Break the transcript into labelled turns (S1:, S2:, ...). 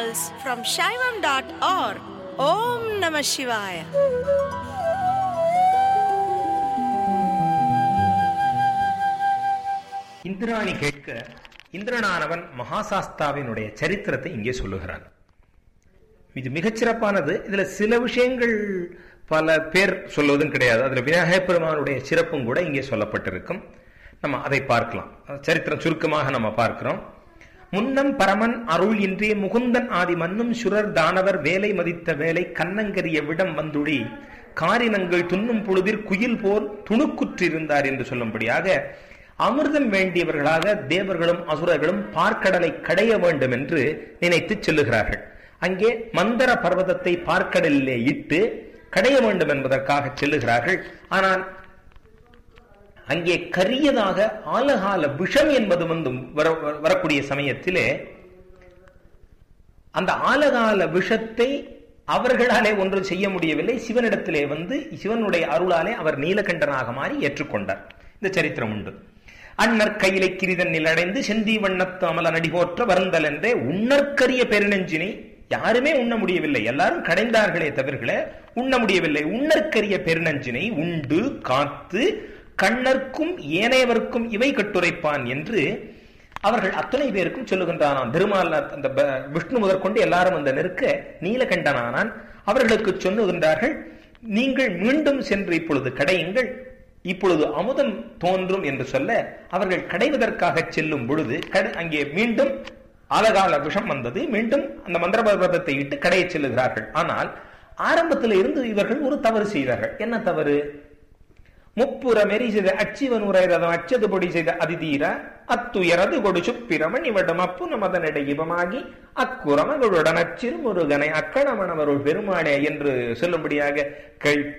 S1: devotionals from Shaivam.org. Om Namah Shivaya.
S2: Indrani கேட்க இந்திரனானவன் மகாசாஸ்தாவினுடைய சரித்திரத்தை இங்கே சொல்லுகிறான் இது மிகச்சிறப்பானது இதுல சில விஷயங்கள் பல பேர் சொல்வதும் கிடையாது அதுல விநாயகப் பெருமானுடைய சிறப்பும் கூட இங்கே சொல்லப்பட்டிருக்கும் நம்ம அதை பார்க்கலாம் சரித்திரம் சுருக்கமாக நம்ம பார்க்கிறோம் முன்னம் பரமன் அருள் இன்றே முகுந்தன் ஆதி மன்னும் சுரர் தானவர் வேலை மதித்த வேலை கண்ணங்கரிய விடம் வந்துடி காரினங்கள் துண்ணும் பொழுதில் குயில் போல் துணுக்குற்றிருந்தார் என்று சொல்லும்படியாக அமிர்தம் வேண்டியவர்களாக தேவர்களும் அசுரர்களும் பார்க்கடலை கடைய வேண்டும் என்று நினைத்து செல்லுகிறார்கள் அங்கே மந்தர பர்வதத்தை பார்க்கடலிலே இட்டு கடைய வேண்டும் என்பதற்காக செல்லுகிறார்கள் ஆனால் அங்கே கரியதாக ஆலகால விஷம் என்பது வந்து வர வரக்கூடிய சமயத்திலே அந்த ஆலகால விஷத்தை அவர்களாலே ஒன்றும் செய்ய முடியவில்லை சிவனிடத்திலே வந்து சிவனுடைய அருளாலே அவர் நீலகண்டனாக மாறி ஏற்றுக்கொண்டார் இந்த சரித்திரம் உண்டு அன்னர் கையிலை கிரிதன் நிலடைந்து செந்தி வண்ணத்து அமல நடிபோற்ற வருந்தல் என்றே உன்னற்கரிய பெருநெஞ்சினை யாருமே உண்ண முடியவில்லை எல்லாரும் கடைந்தார்களே தவிர்கள உண்ண முடியவில்லை உன்னற்கரிய பெருநஞ்சினை உண்டு காத்து கண்ணர்க்கும் ஏனையவர்க்கும் இவை கட்டுரைப்பான் என்று அவர்கள் அத்தனை பேருக்கும் சொல்லுகின்றானான் திருமால் அந்த விஷ்ணு முதற்கொண்டு எல்லாரும் அந்த நெருக்க நீலகண்டனானான் அவர்களுக்கு சொல்லுகின்றார்கள் நீங்கள் மீண்டும் சென்று இப்பொழுது கடையுங்கள் இப்பொழுது அமுதம் தோன்றும் என்று சொல்ல அவர்கள் கடைவதற்காக செல்லும் பொழுது அங்கே மீண்டும் ஆலகால விஷம் வந்தது மீண்டும் அந்த மந்திர பர்வதத்தை இட்டு கடையை செல்லுகிறார்கள் ஆனால் ஆரம்பத்தில் இருந்து இவர்கள் ஒரு தவறு செய்தார்கள் என்ன தவறு முப்புற மெரி செய்த அச்சிவனுரை ரதம் அச்சது பொடி செய்த அதிதீர அத்துயரது கொடு சுப்பிரமன் இவடம் அப்புன மதனிடை இவமாகி அக்குரமகளுடன் அச்சிறு முருகனை அக்கணமணவருள் பெருமானே என்று சொல்லும்படியாக கை